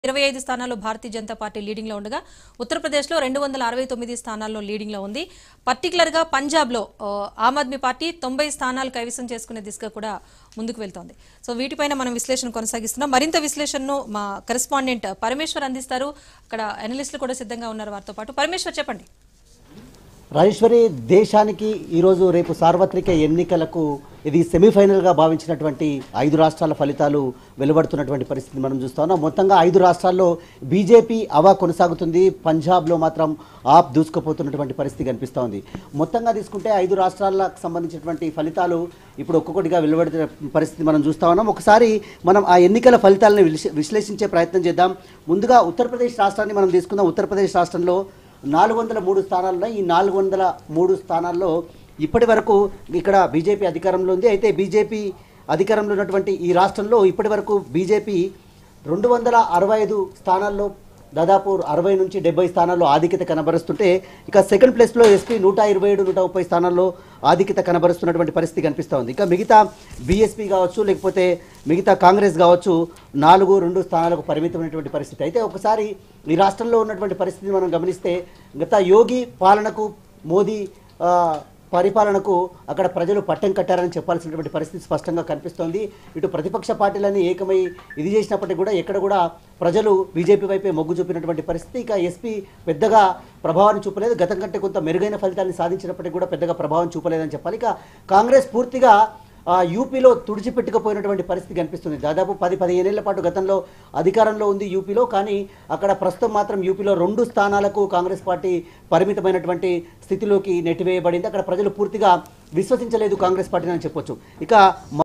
ఇరవై ఐదు స్థానాల్లో భారతీయ జనతా పార్టీ లీడింగ్ లో ఉండగా ఉత్తరప్రదేశ్లో రెండు వందల అరవై తొమ్మిది స్థానాల్లో లీడింగ్ లో ఉంది పర్టికులర్ గా పంజాబ్ లో ఆ, ఆమ్ ఆద్మీ పార్టీ తొంభై స్థానాలు కైవసం చేసుకునే దిశగా కూడా ముందుకు వెళ్తోంది సో వీటిపైన మనం విశ్లేషణ కొనసాగిస్తున్నాం మరింత విశ్లేషణను మా కరెస్పాండెంట్ పరమేశ్వర్ అందిస్తారు అక్కడ అనలిస్టులు కూడా సిద్ధంగా ఉన్నారు వారితో పాటు పరమేశ్వర్ చెప్పండి రాజేశ్వరి దేశానికి ఈరోజు రేపు సార్వత్రిక ఎన్నికలకు ఇది సెమీఫైనల్గా భావించినటువంటి ఐదు రాష్ట్రాల ఫలితాలు వెలువడుతున్నటువంటి పరిస్థితి మనం చూస్తా ఉన్నాం మొత్తంగా ఐదు రాష్ట్రాల్లో బీజేపీ అవా కొనసాగుతుంది పంజాబ్లో మాత్రం ఆప్ దూసుకుపోతున్నటువంటి పరిస్థితి కనిపిస్తూ ఉంది మొత్తంగా తీసుకుంటే ఐదు రాష్ట్రాలకు సంబంధించినటువంటి ఫలితాలు ఇప్పుడు ఒక్కొక్కటిగా వెలువడుతున్న పరిస్థితి మనం చూస్తా ఉన్నాం ఒకసారి మనం ఆ ఎన్నికల ఫలితాలను విశ్లే- విశ్లేషించే ప్రయత్నం చేద్దాం ముందుగా ఉత్తరప్రదేశ్ రాష్ట్రాన్ని మనం తీసుకుందాం ఉత్తరప్రదేశ్ రాష్ట్రంలో నాలుగు వందల మూడు స్థానాలు ఉన్నాయి ఈ నాలుగు వందల మూడు స్థానాల్లో ఇప్పటి వరకు ఇక్కడ బీజేపీ అధికారంలో ఉంది అయితే బీజేపీ అధికారంలో ఉన్నటువంటి ఈ రాష్ట్రంలో ఇప్పటి వరకు బీజేపీ రెండు వందల అరవై ఐదు స్థానాల్లో దాదాపు అరవై నుంచి డెబ్బై స్థానాల్లో ఆధిక్యత కనబరుస్తుంటే ఇక సెకండ్ ప్లేస్లో ఎస్పీ నూట ఇరవై ఏడు నూట ముప్పై స్థానాల్లో ఆధిక్యత కనబరుస్తున్నటువంటి పరిస్థితి కనిపిస్తూ ఉంది ఇక మిగతా బీఎస్పీ కావచ్చు లేకపోతే మిగతా కాంగ్రెస్ కావచ్చు నాలుగు రెండు స్థానాలకు పరిమితమైనటువంటి పరిస్థితి అయితే ఒకసారి ఈ రాష్ట్రంలో ఉన్నటువంటి పరిస్థితిని మనం గమనిస్తే గత యోగి పాలనకు మోదీ ఆ, పరిపాలనకు అక్కడ ప్రజలు పట్టం కట్టారని చెప్పాల్సినటువంటి పరిస్థితి స్పష్టంగా కనిపిస్తోంది ఇటు ప్రతిపక్ష పార్టీలన్నీ ఏకమై ఇది చేసినప్పటికీ కూడా ఎక్కడ కూడా ప్రజలు బీజేపీ వైపే మొగ్గు చూపినటువంటి పరిస్థితి ఇక ఎస్పీ పెద్దగా ప్రభావాన్ని చూపలేదు గతం కంటే కొంత మెరుగైన ఫలితాన్ని సాధించినప్పటికీ కూడా పెద్దగా ప్రభావం చూపలేదని చెప్పాలి ఇక కాంగ్రెస్ పూర్తిగా ఆ, యూపీలో తుడిచిపెట్టుకుపోయినటువంటి పరిస్థితి కనిపిస్తుంది దాదాపు పది పదిహేనేళ్ల పాటు గతంలో అధికారంలో ఉంది యూపీలో కానీ అక్కడ ప్రస్తుతం మాత్రం యూపీలో రెండు స్థానాలకు కాంగ్రెస్ పార్టీ పరిమితమైనటువంటి స్థితిలోకి నెట్టివేయబడింది అక్కడ ప్రజలు పూర్తిగా విశ్వసించలేదు కాంగ్రెస్ పార్టీని అని చెప్పొచ్చు ఇక